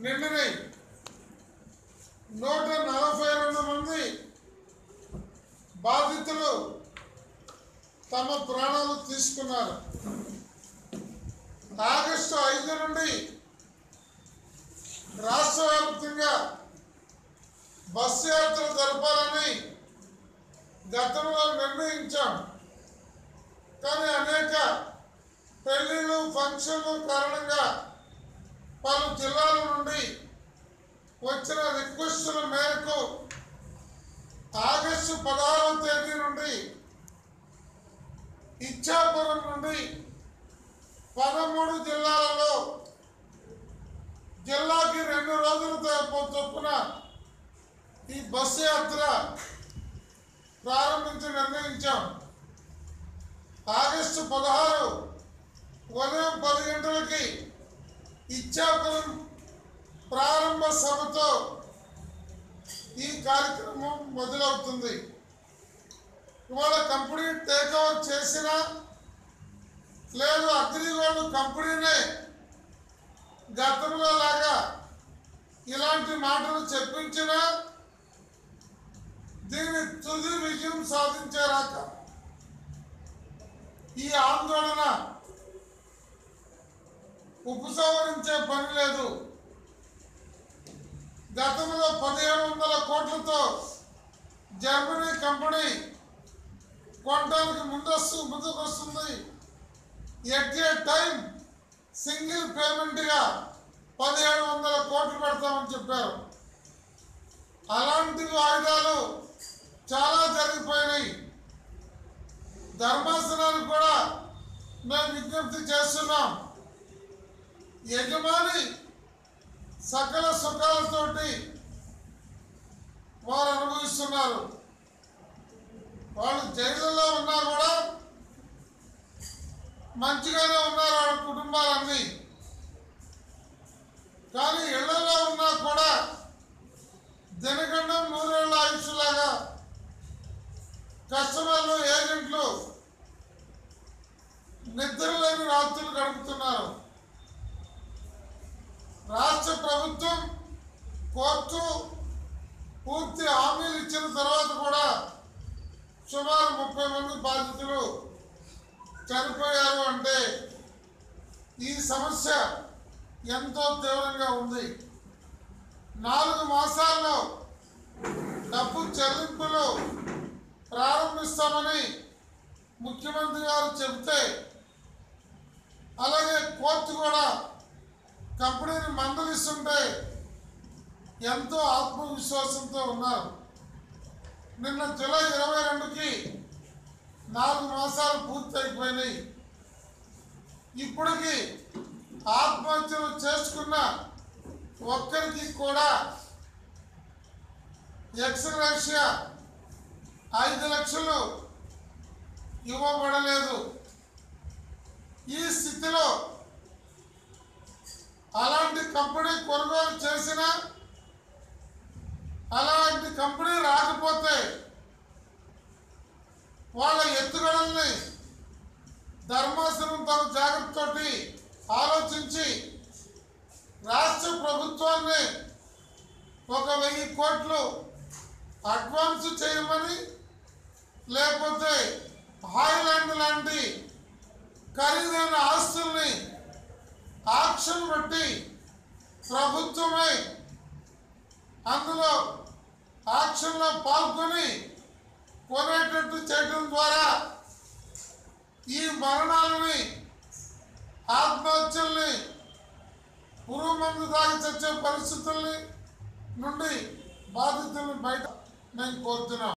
నిండినాయి నూట నలభై రెండు మంది బాధితులు తమ ప్రాణాలు తీసుకున్నారు ఆగస్టు ఐదు నుండి రాష్ట్ర వ్యాప్తంగా బస్సు యాత్ర జరపాలని గతంలో నిర్ణయించాం కానీ అనేక పెళ్లిళ్ళు ఫంక్షన్లు కారణంగా పలు జిల్లాల నుండి వచ్చిన రిక్వెస్టుల మేరకు ఆగస్టు పదహారవ తేదీ నుండి ఇచ్చాపురం నుండి పదమూడు జిల్లాలలో జిల్లాకి రెండు రోజులతో చొప్పున ఈ బస్సు యాత్ర ప్రారంభించి నిర్ణయించాం ఆగస్టు పదహారు ఉదయం పది గంటలకి ఇచ్చాపురం ప్రారంభ సభతో ఈ కార్యక్రమం మొదలవుతుంది ఇవాళ కంపెనీ టేక్ ఓవర్ చేసినా లేదు అగ్రిగోల్డ్ కంపెనీనే గతంలో లాగా ఇలాంటి మాటలు చెప్పించినా దీని తుది విజయం సాధించేరాక ఈ ఆందోళన ఉపసంహరించే పని లేదు గతంలో పదిహేడు వందల కోట్లతో జర్మనీ కంపెనీ కొనడానికి ముందస్తు ముందుకు వస్తుంది ఎట్ ఏ టైం సింగిల్ పేమెంట్గా పదిహేడు వందల కోట్లు పెడతామని చెప్పారు అలాంటి వాయిదాలు చాలా జరిగిపోయినాయి ధర్మాసనానికి కూడా మేము విజ్ఞప్తి చేస్తున్నాం యజమాని సకల సుఖాలతోటి వారు అనుభవిస్తున్నారు వాళ్ళు జైళ్ళలో ఉన్నా కూడా మంచిగానే ఉన్నారు వాళ్ళ కుటుంబాలన్నీ కానీ ఇళ్లలో ఉన్నా కూడా దినగండం నూరేళ్ల ఆయుష్లాగా కస్టమర్లు ఏజెంట్లు నిద్రలేని రాత్రులు గడుపుతున్నారు రాష్ట్ర ప్రభుత్వం కోర్టు పూర్తి హామీలు ఇచ్చిన తర్వాత కూడా సుమారు ముప్పై మంది బాధితులు చనిపోయారు అంటే ఈ సమస్య ఎంతో తీవ్రంగా ఉంది నాలుగు మాసాల్లో డబ్బు చెల్లింపులు ప్రారంభిస్తామని ముఖ్యమంత్రి గారు చెబితే అలాగే కోర్టు కూడా కంపెనీని మందలిస్తుంటే ఎంతో ఆత్మవిశ్వాసంతో ఉన్నారు నిన్న జూలై ఇరవై రెండుకి నాలుగు మాసాలు పూర్తి అయిపోయినాయి ఇప్పటికి ఆత్మహత్యలు చేసుకున్న ఒక్కరికి కూడా ఎక్స్గ్రేషియా ఐదు లక్షలు ఇవ్వబడలేదు ఈ స్థితిలో అలాంటి కంపెనీ కొనుగోలు చేసిన అలాంటి కంపెనీ రాకపోతే వాళ్ళ ఎత్తుగడల్ని ధర్మాసనం తమ జాగ్రత్తతోటి ఆలోచించి రాష్ట్ర ప్రభుత్వాన్ని ఒక వెయ్యి కోట్లు అడ్వాన్స్ చేయమని లేకపోతే హాయిలాండ్ లాంటి ఖరీదైన ఆస్తుల్ని ఆక్షన్ బట్టి ప్రభుత్వమే అందులో ఆక్షన్లో పాల్గొని కొనేటట్టు చేయడం ద్వారా ఈ మరణాలని ఆత్మహత్యల్ని పురుగు మందు తాగి చచ్చే పరిస్థితుల్ని నుండి బాధితుల్ని బయట మేము కోరుతున్నాం